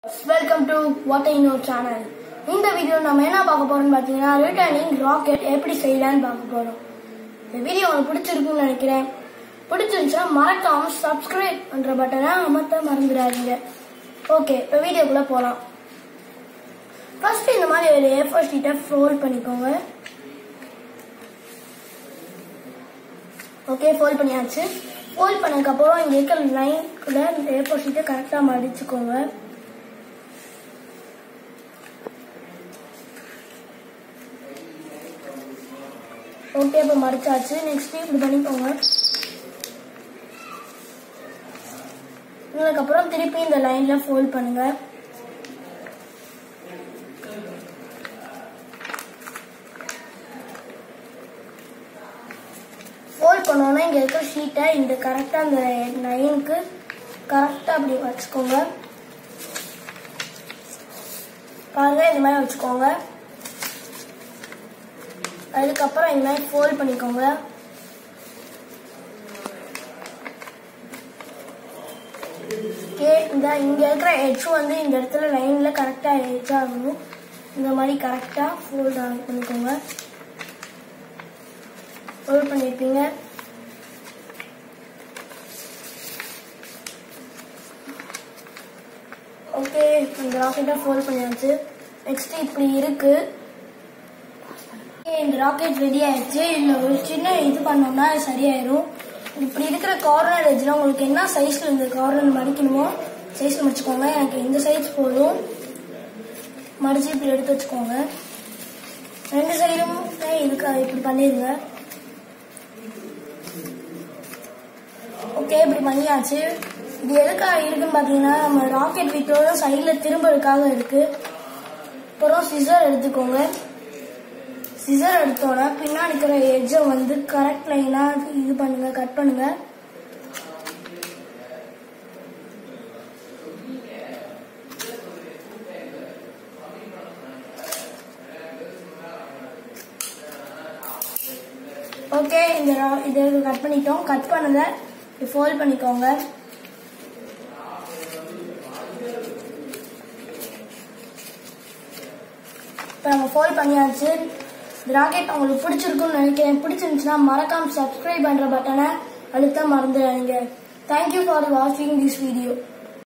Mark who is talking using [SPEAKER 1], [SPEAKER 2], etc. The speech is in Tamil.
[SPEAKER 1] welcome to what I know channel இந்த வீடியோ நம்ம என்ன பார்க்க போறோம்னு பார்த்தீங்கன்னா ரிட்டர்னிங் ராக்கெட் எப்படி செய்யலாம்னு பார்க்க போறோம் இந்த வீடியோ உங்களுக்கு பிடிச்சிருக்கும்னு நினைக்கிறேன் பிடிச்சிருந்துச்சுன்னா மறக்காம சப்ஸ்கிரைப் பண்ற பட்டனை அமர்த்த மறந்துடாதீங்க ஓகே இப்போ வீடியோக்குள்ள போகலாம் ஃபர்ஸ்ட் இந்த மாதிரி ஒரு ஏ ஃபோர் ஷீட்டை ஃபோல்ட் பண்ணிக்கோங்க ஓகே ஃபோல்ட் பண்ணியாச்சு ஃபோல்ட் பண்ணதுக்கப்புறம் இங்கே இருக்கிற லைன் கூட இந்த ஏ ஃபோர் ஷீட்டை கரெக்டாக மடிச்சுக்கோங்க ஓகே இப்போ மடிச்சாச்சு நெக்ஸ்ட் இப்படி பண்ணிக்கோங்க இதுக்கப்புறம் திருப்பி இந்த லைன்ல ஃபோல்ட் பண்ணுங்க ஃபோல்ட் பண்ணோன்னா இங்க இருக்க ஷீட்டை இந்த கரெக்டா அந்த லைனுக்கு கரெக்டா அப்படி வச்சுக்கோங்க பாருங்க இந்த மாதிரி வச்சுக்கோங்க அதுக்கப்புறம் இந்த மாதிரி ஃபோல்ட் பண்ணிக்கோங்க ஓகே இந்த இங்க இருக்கிற எட்ஜ் வந்து இந்த இடத்துல லைன்ல கரெக்டா எட்ஜ் ஆகணும் இந்த மாதிரி கரெக்டா ஃபோல்ட் பண்ணிக்கோங்க ஃபோல்ட் பண்ணிருப்பீங்க ஓகே இந்த ராக்கெட்டை ஃபோல்ட் பண்ணியாச்சு நெக்ஸ்ட் இப்படி இருக்கு Okay, இந்த ராக்கெட் ரெடி ஆயிடுச்சு இதுல ஒரு சின்ன இது பண்ணோம்னா அது சரியாயிரும் இப்படி இருக்கிற கார்னர் எட்ஜ்ல உங்களுக்கு என்ன சைஸ்ல இந்த கார்னர் மடிக்கணுமோ சைஸ்ல மடிச்சுக்கோங்க எனக்கு இந்த சைஸ் போதும் மடிச்சு இப்படி எடுத்து வச்சுக்கோங்க ரெண்டு சைடும் இதுக்கு இப்படி பண்ணிடுங்க ஓகே இப்படி பண்ணியாச்சு இது எதுக்காக இருக்குன்னு பாத்தீங்கன்னா நம்ம ராக்கெட் விட்டோட சைட்ல திரும்பறதுக்காக இருக்கு அப்புறம் சிசர் எடுத்துக்கோங்க சிசர் எடுத்தோட பின்னாடி இருக்கிற எட்ஜை வந்து கரெக்ட் லைனா இது பண்ணுங்க கட் பண்ணுங்க ஓகே இந்த ரா- இது கட் பண்ணிட்டோம் கட் பண்ணதை ஃபோல்ட் பண்ணிக்கோங்க இப்போ நம்ம ஃபோல்ட் பண்ணியாச்சு இந்த ராக்கெட் உங்களுக்கு பிடிச்சிருக்கும்னு நினைக்கிறேன் பிடிச்சிருந்துச்சுன்னா மறக்காம சப்ஸ்கிரைப் பண்ற பட்டனை அழுத்த மறந்துடாதீங்க தேங்க்யூ ஃபார் வாட்சிங் திஸ் வீடியோ